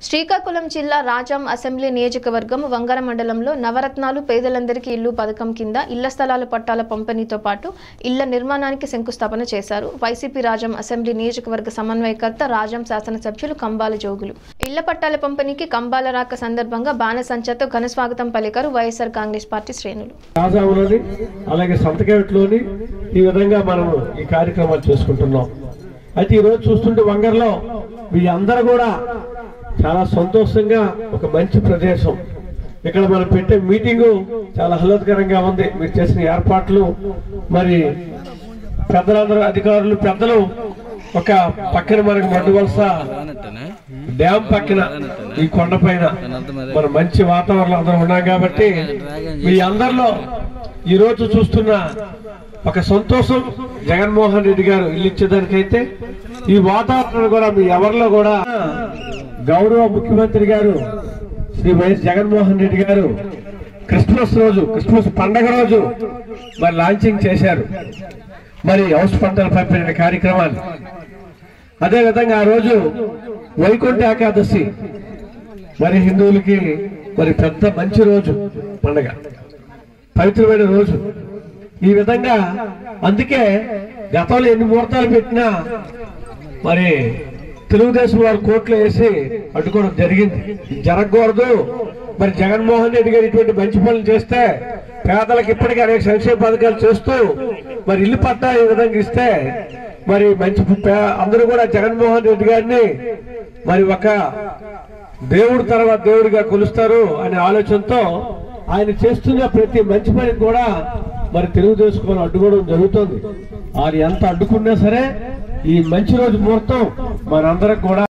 శ్రీకాకుళం జిల్లా రాజాం అసెంబ్లీ నియోజకవర్గం వంగర మండలంలో నవరత్నాలు పేదలందరికీ ఇల్లు పథకం కింద ఇళ్ల స్థలాల పట్టాల పంపిణీతో పాటు ఇళ్ల నిర్మాణానికి శంకుస్థాపన చేశారు వైసీపీ రాజాం అసెంబ్లీ నియోజకవర్గ సమన్వయకర్త రాజాం శాసనసభ్యులు కంబాల జోగులు ఇళ్ల పట్టాల పంపిణీకి కంబాల రాక సందర్భంగా బాణసంచతో ఘన స్వాగతం పలికారు వైఎస్ఆర్ కాంగ్రెస్ పార్టీ శ్రేణులు రాజావులోని అలాగే సంతకేట్లోని ఈ విధంగా మనము ఈ కార్యక్రమాలు చేసుకుంటున్నాం అయితే ఈ రోజు చూస్తుంటే వంగర్లో మీ అందరూ కూడా చాలా సంతోషంగా ఒక మంచి ప్రదేశం ఇక్కడ మనం పెట్టే మీటింగు చాలా ఆహ్లాదకరంగా ఉంది మీరు చేసిన ఏర్పాట్లు మరి పెద్దలందరూ అధికారులు పెద్దలు ఒక పక్కన మనకి మడ్డు వలస డ్యామ్ పక్కన ఈ కొండ పైన మన మంచి వాతావరణం అందరం ఉన్నాం కాబట్టి మీ అందరిలో ఈ రోజు చూస్తున్న ఒక సంతోషం జగన్మోహన్ రెడ్డి గారు ఇల్లు ఇచ్చేదానికైతే ఈ వాతావరణం కూడా మీ ఎవరిలో కూడా గౌరవ ముఖ్యమంత్రి గారు శ్రీ వైఎస్ జగన్మోహన్ రెడ్డి గారు క్రిస్మస్ రోజు క్రిస్మస్ పండగ రోజు మరి లాంచింగ్ చేశారు మరి హౌస్ పంటలు పంపిణీ కార్యక్రమాన్ని అదే విధంగా ఆ రోజు వైకుంఠ ఏకాదశి మరి హిందువులకి మరి పెద్ద మంచి రోజు పండగ పవిత్రమైన రోజు ఈ విధంగా అందుకే గతంలో ఎన్ని ముహూర్తాలు పెట్టినా మరి తెలుగుదేశం వారు కోర్టులో వేసి అడ్డుకోవడం జరిగింది ఇది జరగకూడదు మరి జగన్మోహన్ రెడ్డి గారు ఇటువంటి మంచి పనులు చేస్తే పేదలకు ఇప్పటికీ అనేక సంక్షేమ పథకాలు చేస్తూ మరి ఇల్లు పట్టా ఈ విధంగా ఇస్తే మరి మంచి పే- అందరూ కూడా జగన్మోహన్ రెడ్డి గారిని మరి ఒక దేవుడు తర్వాత దేవుడిగా కొలుస్తారు అనే ఆలోచనతో ఆయన చేస్తున్న ప్రతి మంచి పనికి కూడా మరి తెలుగుదేశం వాళ్ళు అడ్డుకోవడం జరుగుతుంది ఆయన ఎంత అడ్డుకున్నా సరే ఈ మంచి రోజు ముహూర్తం మనందరం కూడా